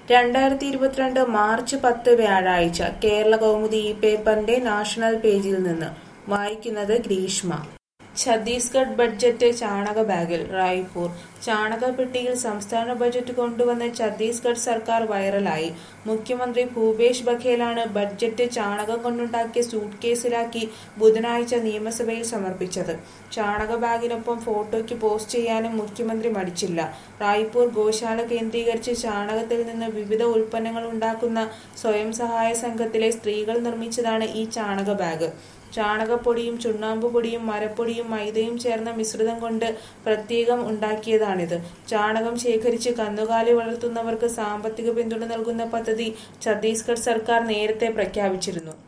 രണ്ടായിരത്തി ഇരുപത്തിരണ്ട് മാർച്ച് പത്ത് വ്യാഴാഴ്ച കേരള കൗമുദി ഈ പേപ്പറിന്റെ നാഷണൽ പേജിൽ നിന്ന് വായിക്കുന്നത് ഗ്രീഷ്മ ഛത്തീസ്ഗഡ് ബഡ്ജറ്റ് ചാണക ബാഗിൽ റായ്പൂർ ചാണകപ്പെട്ടിയിൽ സംസ്ഥാന ബജറ്റ് കൊണ്ടുവന്ന ഛത്തീസ്ഗഡ് സർക്കാർ വൈറലായി മുഖ്യമന്ത്രി ഭൂപേഷ് ബഘേലാണ് ബഡ്ജറ്റ് ചാണകം കൊണ്ടുണ്ടാക്കിയ സൂട്ട് കേസിലാക്കി ബുധനാഴ്ച നിയമസഭയിൽ സമർപ്പിച്ചത് ചാണക ബാഗിനൊപ്പം ഫോട്ടോയ്ക്ക് പോസ്റ്റ് ചെയ്യാനും മുഖ്യമന്ത്രി മടിച്ചില്ല റായ്പൂർ ഗോശാല കേന്ദ്രീകരിച്ച് ചാണകത്തിൽ നിന്ന് വിവിധ ഉൽപ്പന്നങ്ങൾ ഉണ്ടാക്കുന്ന സ്വയം സഹായ സംഘത്തിലെ സ്ത്രീകൾ നിർമ്മിച്ചതാണ് ഈ ചാണക ബാഗ് ചാണകപ്പൊടിയും ചുണ്ണാമ്പുപൊടിയും മരപ്പൊടിയും മൈദയും ചേർന്ന മിശ്രിതം കൊണ്ട് പ്രത്യേകം ഉണ്ടാക്കിയതാണിത് ചാണകം ശേഖരിച്ച് കന്നുകാലി വളർത്തുന്നവർക്ക് സാമ്പത്തിക പിന്തുണ നൽകുന്ന പദ്ധതി ഛത്തീസ്ഗഡ് സർക്കാർ നേരത്തെ പ്രഖ്യാപിച്ചിരുന്നു